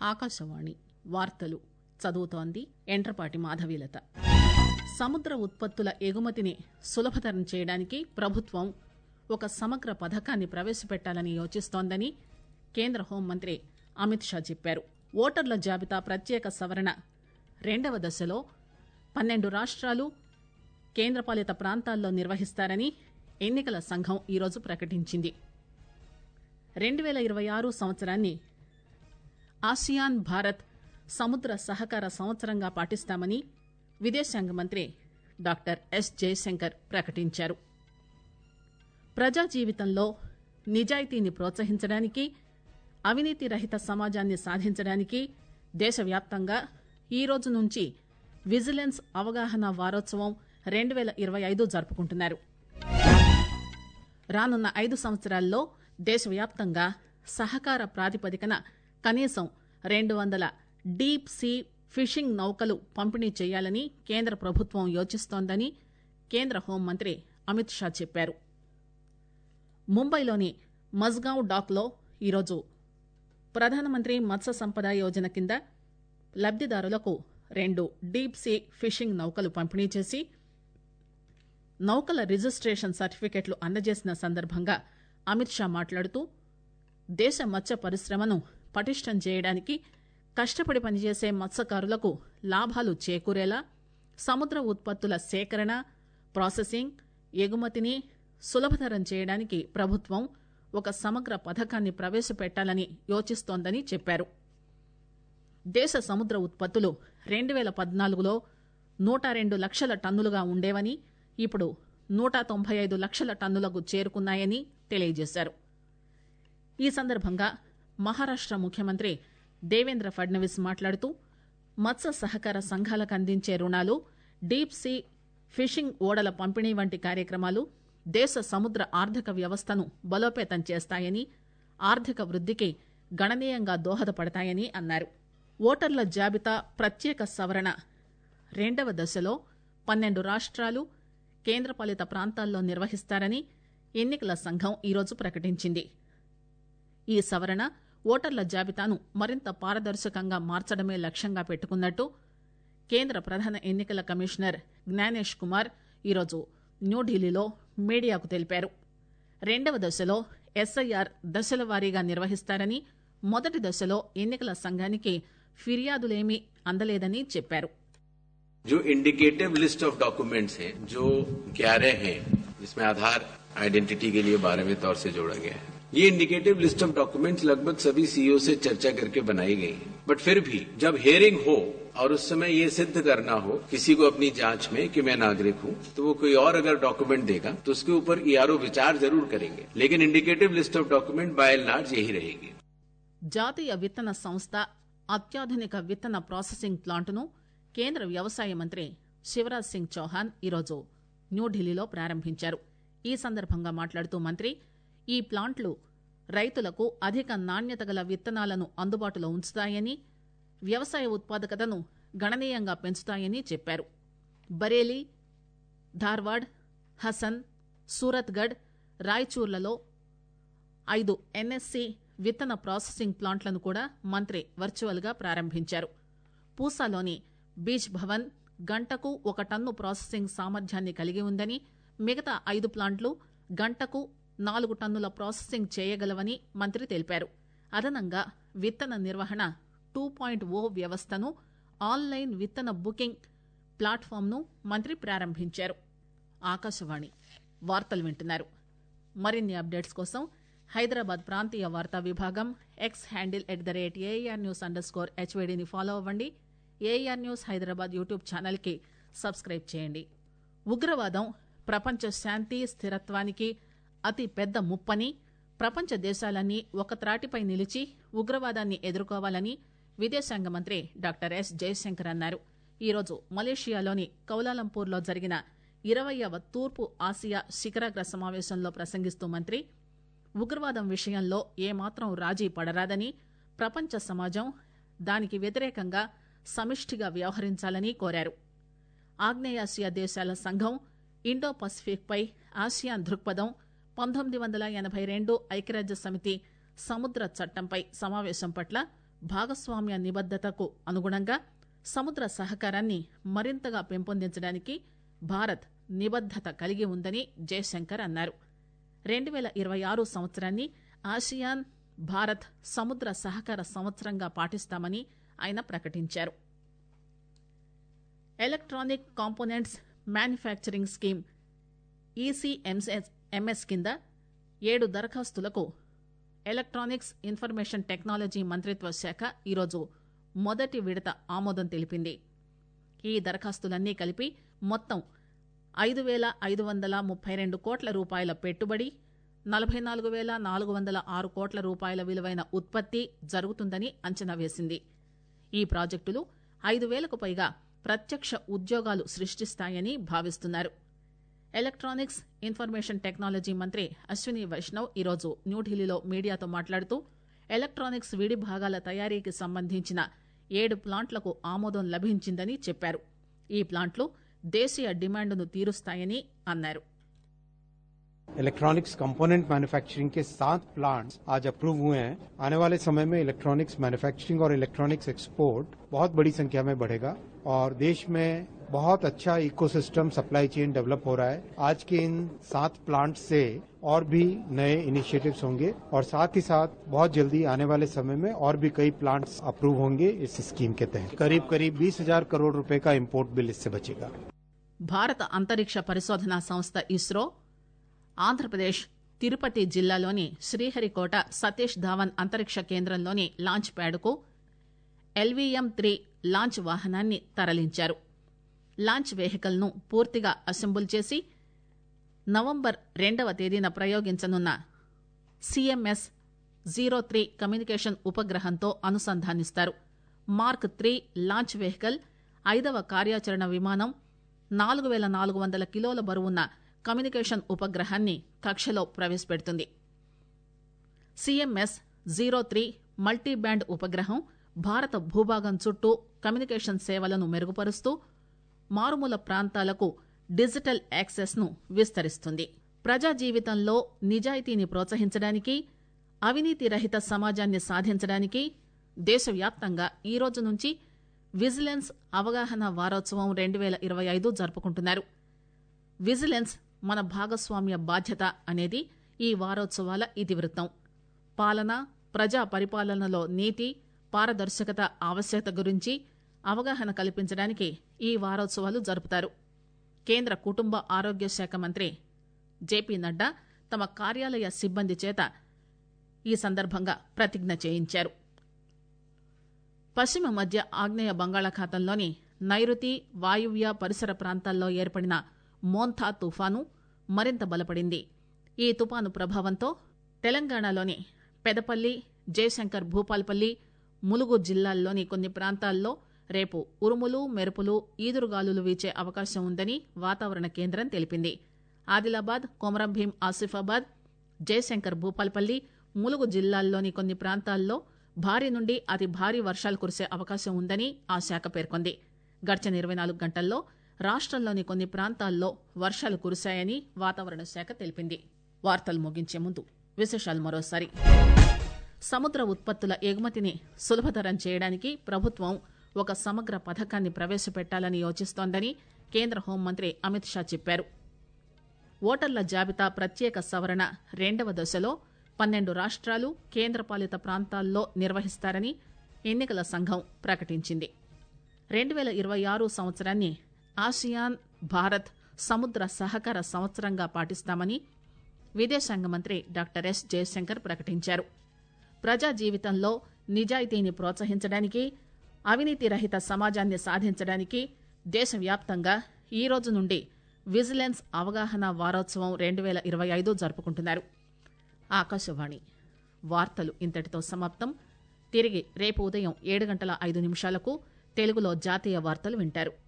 ఆకాశవాణి వార్తలు చదువుతోంది ఎంట్రపాటి మాధవీలత సముద్ర ఉత్పత్తుల ఎగుమతిని సులభతరం చేయడానికి ప్రభుత్వం ఒక సమగ్ర పథకాన్ని ప్రవేశపెట్టాలని యోచిస్తోందని కేంద్ర హోంమంత్రి అమిత్ షా చెప్పారు ఓటర్ల జాబితా ప్రత్యేక సవరణ రెండవ దశలో పన్నెండు రాష్ట్రాలు కేంద్రపాలిత ప్రాంతాల్లో నిర్వహిస్తారని ఎన్నికల సంఘం ఈరోజు ప్రకటించింది రెండు పేల ఇరవై ఆరు సంవత్సరాన్ని ఆసియాన్ భారత్ సముద్ర సహకార సంవత్సరంగా పాటిస్తామని విదేశాంగ మంత్రి డాక్టర్ ఎస్ జయశంకర్ ప్రకటించారు ప్రజా జీవితంలో నిజాయితీని ప్రోత్సహించడానికి అవినీతి రహిత సమాజాన్ని సాధించడానికి దేశవ్యాప్తంగా ఈ రోజు నుంచి విజిలెన్స్ అవగాహన వారోత్సవం రెండు పేల ఇరవై ఐదు జరుపుకుంటున్నారు రానున్న ఐదు సంవత్సరాల్లో దేశవ్యాప్తంగా సహకార ప్రాతిపదికన కనీసం రెండు వందల డీప్ సీ ఫిషింగ్ నౌకలు పంపిణీ చేయాలని కేంద్ర ప్రభుత్వం యోచిస్తోందని కేంద్ర హోంమంత్రి అమిత్ షా చెప్పారు ముంబైలోని మజ్గావ్ డాక్లో ఈరోజు ప్రధానమంత్రి మత్స్య సంపద యోజన కింద లబ్దిదారులకు రెండు డీప్ సీ ఫిషింగ్ నౌకలు పంపిణీ చేసి నౌకల రిజిస్ట్రేషన్ సర్టిఫికెట్లు అందజేసిన సందర్భంగా అమిత్ షా మాట్లాడుతూ దేశ మత్స్య పరిశ్రమను పటిష్టం చేయడానికి కష్టపడి పనిచేసే మత్స్యకారులకు లాభాలు చేకూరేలా సముద్ర ఉత్పత్తుల సేకరణ ప్రాసెసింగ్ ఎగుమతిని సులభతరం చేయడానికి ప్రభుత్వం ఒక సమగ్ర పథకాన్ని ప్రవేశపెట్టాలని యోచిస్తోందని చెప్పారు దేశ సముద్ర ఉత్పత్తులు రెండు పేల పద్నాలుగులో నూట రెండు లక్షల టన్నులుగా ఉండేవని ఇప్పుడు నూట తొంభై ఐదు లక్షల టన్నులకు చేరుకున్నాయని తెలియజేశారు ఈ సందర్భంగా మహారాష్ట ముఖ్యమంత్రి దేవేంద్ర ఫడ్నవీస్ మాట్లాడుతూ మత్స్య సహకార సంఘాలకు అందించే రుణాలు డీప్ సీ ఫిషింగ్ ఓడల పంపిణీ వంటి కార్యక్రమాలు దేశ సముద్ర ఆర్థిక వ్యవస్థను బలోపేతం చేస్తాయని ఆర్థిక వృద్దికి గణనీయంగా దోహదపడతాయని అన్నారు ఓటర్ల జాబితా ప్రత్యేక సవరణ రెండవ దశలో పన్నెండు రాష్ట్రాలు కేంద్రపాలిత ప్రాంతాల్లో నిర్వహిస్తారని ఎన్నికల సంఘం ఈరోజు ప్రకటించింది ఈ సవరణ ఓటర్ల జాబితాను మరింత పారదర్శకంగా మార్చడమే లక్ష్యంగా పెట్టుకున్నట్టు కేంద్ర ప్రధాన ఎన్నికల కమిషనర్ జ్ఞానేష్ కుమార్ ఈరోజు న్యూఢిల్లీలో మీడియాకు తెలిపారు రెండవ దశలో ఎస్ఐఆర్ దశల వారీగా నిర్వహిస్తారని మొదటి దశలో ఎన్నికల సంఘానికి ఫిర్యాదులేమీ అందలేదని చెప్పారు जो इंडिकेटिव लिस्ट ऑफ डॉक्यूमेंट्स हैं जो 11 हैं जिसमें आधार आइडेंटिटी के लिए बारहवें तौर से जोड़ा गया है ये इंडिकेटिव लिस्ट ऑफ डॉक्यूमेंट्स लगभग सभी सीईओ से चर्चा करके बनाई गई है बट फिर भी जब हेयरिंग हो और उस समय ये सिद्ध करना हो किसी को अपनी जांच में कि मैं नागरिक हूं तो वो कोई और अगर डॉक्यूमेंट देगा तो उसके ऊपर ईआरओ विचार जरूर करेंगे लेकिन indicative list of document by and large यही रहेगी జాతీయ విత్తన సంస్థ అత్యాధునిక విత్తన ప్రాసెసింగ్ ప్లాంటును కేంద్ర వ్యవసాయ మంత్రి శివరాజ్ సింగ్ చౌహాన్ ఈరోజు న్యూఢిల్లీలో ప్రారంభించారు ఈ సందర్భంగా మాట్లాడుతూ మంత్రి ఈ ప్లాంట్లు రైతులకు అధిక నాణ్యత గల విత్తనాలను అందుబాటులో ఉంచుతాయని వ్యవసాయ ఉత్పాదకతను గణనీయంగా పెంచుతాయని చెప్పారు బరేలీ ధార్వాడ్ హసన్ సూరత్గఢ్ రాయచూర్లలో ఐదు ఎన్ఎస్సి విత్తన ప్రాసెసింగ్ ప్లాంట్లను కూడా మంత్రి వర్చువల్ గా ప్రారంభించారు పూసాలోని బీచ్ భవన్ గంటకు ఒక టన్ను ప్రాసెసింగ్ సామర్థ్యాన్ని కలిగి ఉందని మిగతా ఐదు ప్లాంట్లు గంటకు నాలుగు టన్నుల ప్రాసెసింగ్ చేయగలవని మంత్రి తెలిపారు అదనంగా విత్తన నిర్వహణ టూ పాయింట్ ఓ వ్యవస్థను ఆన్లైన్ విత్తన బుకింగ్ ప్లాట్ఫామ్ను మంత్రి ప్రారంభించారు ఆకాశవాణి వార్తలు వింటున్నారు మరిన్ని అప్డేట్స్ కోసం హైదరాబాద్ ప్రాంతీయ వార్తా విభాగం X handle at the rate AIR news underscore హెచ్వేడిని ఫాలో అవ్వండి ఏఆర్ న్యూస్ హైదరాబాద్ యూట్యూబ్ ఛానల్కి సబ్స్క్రైబ్ చేయండి ఉగ్రవాదం ప్రపంచ శాంతి స్థిరత్వానికి అతి పెద్ద ముప్పని ప్రపంచ దేశాలన్నీ ఒక త్రాటిపై నిలిచి ఉగ్రవాదాన్ని ఎదుర్కోవాలని విదేశాంగ మంత్రి డాక్టర్ ఎస్ జయశంకర్ అన్నారు ఈరోజు మలేషియాలోని కౌలాలంపూర్లో జరిగిన ఇరవయవ తూర్పు ఆసియా శిఖరాగ్ర సమావేశంలో ప్రసంగిస్తూ మంత్రి ఉగ్రవాదం విషయంలో ఏమాత్రం రాజీ పడరాదని ప్రపంచ సమాజం దానికి వ్యతిరేకంగా సమిష్టిగా వ్యవహరించాలని కోరారు ఆగ్నేయాసియా దేశాల సంఘం ఇండో పసిఫిక్ పై ఆసియాన్ దృక్పథం పంతొమ్మిది వందల ఎనభై రెండు ఐక్యరాజ్య సమితి సముద్ర చట్టంపై సమావేశం పట్ల భాగస్వామ్య నిబద్దతకు అనుగుణంగా సముద్ర సహకారాన్ని మరింతగా పెంపొందించడానికి భారత్ నిబద్దత కలిగి ఉందని జయశంకర్ అన్నారు రెండు పేల ఇరవై ఆరు సంవత్సరాన్ని ఆసియాన్ భారత్ సముద్ర సహకార సంవత్సరంగా పాటిస్తామని ఆయన ప్రకటించారు electronic components manufacturing scheme ECMS MS కింద ఏడు దరఖాస్తులకు ఎలక్ట్రానిక్స్ ఇన్ఫర్మేషన్ టెక్నాలజీ మంత్రిత్వ శాఖ ఈరోజు మొదటి విడత ఆమోదం తెలిపింది ఈ దరఖాస్తులన్నీ కలిపి మొత్తం ఐదు వేల ఐదు వందల ముప్పై రెండు కోట్ల రూపాయల పెట్టుబడి నలభై నాలుగు వేల నాలుగు వందల ఆరు కోట్ల రూపాయల విలువైన ఉత్పత్తి జరుగుతుందని అంచనా వేసింది ఈ ప్రాజెక్టులు ఐదు వేలకు పైగా ప్రత్యక్ష ఉద్యోగాలు సృష్టిస్తాయని భావిస్తున్నారు ఎలక్ట్రానిక్స్ ఇన్ఫర్మేషన్ టెక్నాలజీ మంత్రి అశ్విని వైష్ణవ్ ఈరోజు న్యూఢిల్లీలో మీడియాతో మాట్లాడుతూ ఎలక్ట్రానిక్స్ విడి భాగాల తయారీకి సంబంధించిన ఏడు ప్లాంట్లకు ఆమోదం లభించిందని చెప్పారు ఈ ప్లాంట్లు దేశీయ డిమాండ్ను తీరుస్తాయని అన్నారు इलेक्ट्रॉनिक्स कंपोनेंट मैन्युफैक्चरिंग के सात प्लांट्स आज अप्रूव हुए हैं आने वाले समय में इलेक्ट्रॉनिक्स मैन्युफैक्चरिंग और इलेक्ट्रॉनिक्स एक्सपोर्ट बहुत बड़ी संख्या में बढ़ेगा और देश में बहुत अच्छा इकोसिस्टम सप्लाई चेन डेवलप हो रहा है आज के इन सात प्लांट से और भी नए इनिशिएटिव्स होंगे और साथ ही साथ बहुत जल्दी आने वाले समय में और भी कई प्लांट्स अप्रूव होंगे इस स्कीम के तहत करीब करीब बीस हजार करोड़ रुपए का इम्पोर्ट बिल इससे बचेगा భారత అంతరిక్ష పరిశోధనా సంస్థ ఇస్రో ఆంధ్రప్రదేశ్ తిరుపతి జిల్లాలోని శ్రీహరికోట సతీష్ ధావన్ అంతరిక్ష కేంద్రంలోని లాంచ్ ప్యాడ్కు ఎల్వీఎం త్రీ లాంచ్ వాహనాన్ని తరలించారు లాంచ్ వెహికల్ను పూర్తిగా అసెంబుల్ చేసి నవంబర్ రెండవ తేదీన ప్రయోగించనున్న సిఎంఎస్ జీరో త్రీ కమ్యూనికేషన్ ఉపగ్రహంతో అనుసంధానిస్తారు మార్క్ త్రీ లాంచ్ వెహికల్ ఐదవ కార్యాచరణ విమానం నాలుగు వేల నాలుగు వందల కిలోల బరువున్న కమ్యూనికేషన్ ఉపగ్రహాన్ని కక్షలో ప్రవేశపెడుతుంది CMS zero three multi band ఉపగ్రహం భారత భూభాగం చుట్టూ కమ్యూనికేషన్ సేవలను మెరుగుపరుస్తూ మారుమూల ప్రాంతాలకు డిజిటల్ యాక్సెస్ ను విస్తరిస్తుంది ప్రజా జీవితంలో నిజాయితీని ప్రోత్సహించడానికి అవినీతి రహిత సమాజాన్ని సాధించడానికి దేశవ్యాప్తంగా ఈ రోజు నుంచి విజిలెన్స్ అవగాహన వారోత్సవం రెండు వేల ఇరవై ఐదు జరుపుకుంటున్నారు విజిలెన్స్ మన భాగస్వామ్య బాధ్యత అనేది ఈ వారోత్సవాల ఇతివృత్తం పాలన ప్రజా పరిపాలనలో నీతి పారదర్శకత ఆవశ్యకత గురించి అవగాహన కల్పించడానికి ఈ వారోత్సవాలు జరుపుతారు కేంద్ర కుటుంబ ఆరోగ్య శాఖ మంత్రి జేపీ నడ్డా తమ కార్యాలయ సిబ్బంది చేత ఈ సందర్భంగా ప్రతిజ్ఞ చేయించారు పశ్చిమ మధ్య ఆగ్నేయ బంగాళాఖాతంలోని నైరుతి వాయువ్య పరిసర ప్రాంతాల్లో ఏర్పడిన మోంథా తుఫాను మరింత బలపడింది ఈ తుపాను ప్రభావంతో తెలంగాణలోని పెదపల్లి జయశంకర్ భూపాల్పల్లి ములుగు జిల్లాల్లోని కొన్ని ప్రాంతాల్లో రేపు ఉరుములు మెరుపులు ఈదురుగాలులు వీచే అవకాశం ఉందని వాతావరణ కేంద్రం తెలిపింది ఆదిలాబాద్ కొమరంభీం ఆసిఫాబాద్ జయశంకర్ భూపాల్పల్లి ములుగు జిల్లాల్లోని కొన్ని ప్రాంతాల్లో భారీ నుండి అతి భారీ వర్షాలు కురిసే అవకాశం ఉందని ఆ శాఖ పేర్కొంది గడిచిన ఇరవై నాలుగు గంటల్లో రాష్టంలోని కొన్ని ప్రాంతాల్లో వర్షాలు కురిశాయని వాతావరణ శాఖ తెలిపింది వార్తలు ముగించే ముందు విశేషాలు మరోసారి సముద్ర ఉత్పత్తుల ఎగుమతిని సులభతరం చేయడానికి ప్రభుత్వం ఒక సమగ్ర పథకాన్ని ప్రవేశపెట్టాలని యోచిస్తోందని కేంద్ర హోంమంత్రి అమిత్ షా చెప్పారు ఓటర్ల జాబితా ప్రత్యేక సవరణ రెండవ దశలో పన్నెండు రాష్ట్రాలు కేంద్రపాలిత ప్రాంతాల్లో నిర్వహిస్తారని ఎన్నికల సంఘం ప్రకటించింది రెండు వేల ఇరవై ఆరు సంవత్సరాన్ని ఆసియాన్ భారత్ సముద్ర సహకార సంవత్సరంగా పాటిస్తామని విదేశాంగ మంత్రి డాక్టర్ ఎస్ జయశంకర్ ప్రకటించారు ప్రజా జీవితంలో నిజాయితీని ప్రోత్సహించడానికి అవినీతి రహిత సమాజాన్ని సాధించడానికి దేశవ్యాప్తంగా ఈ రోజు నుండి విజిలెన్స్ అవగాహన వారోత్సవం రెండు వేల ఇరవై ఐదు జరుపుకుంటున్నారు ఆకాశవాణి వార్తలు ఇంతటితో సమాప్తం తిరిగి రేపు ఉదయం ఏడు గంటల ఐదు నిమిషాలకు తెలుగులో జాతీయ వార్తలు వింటారు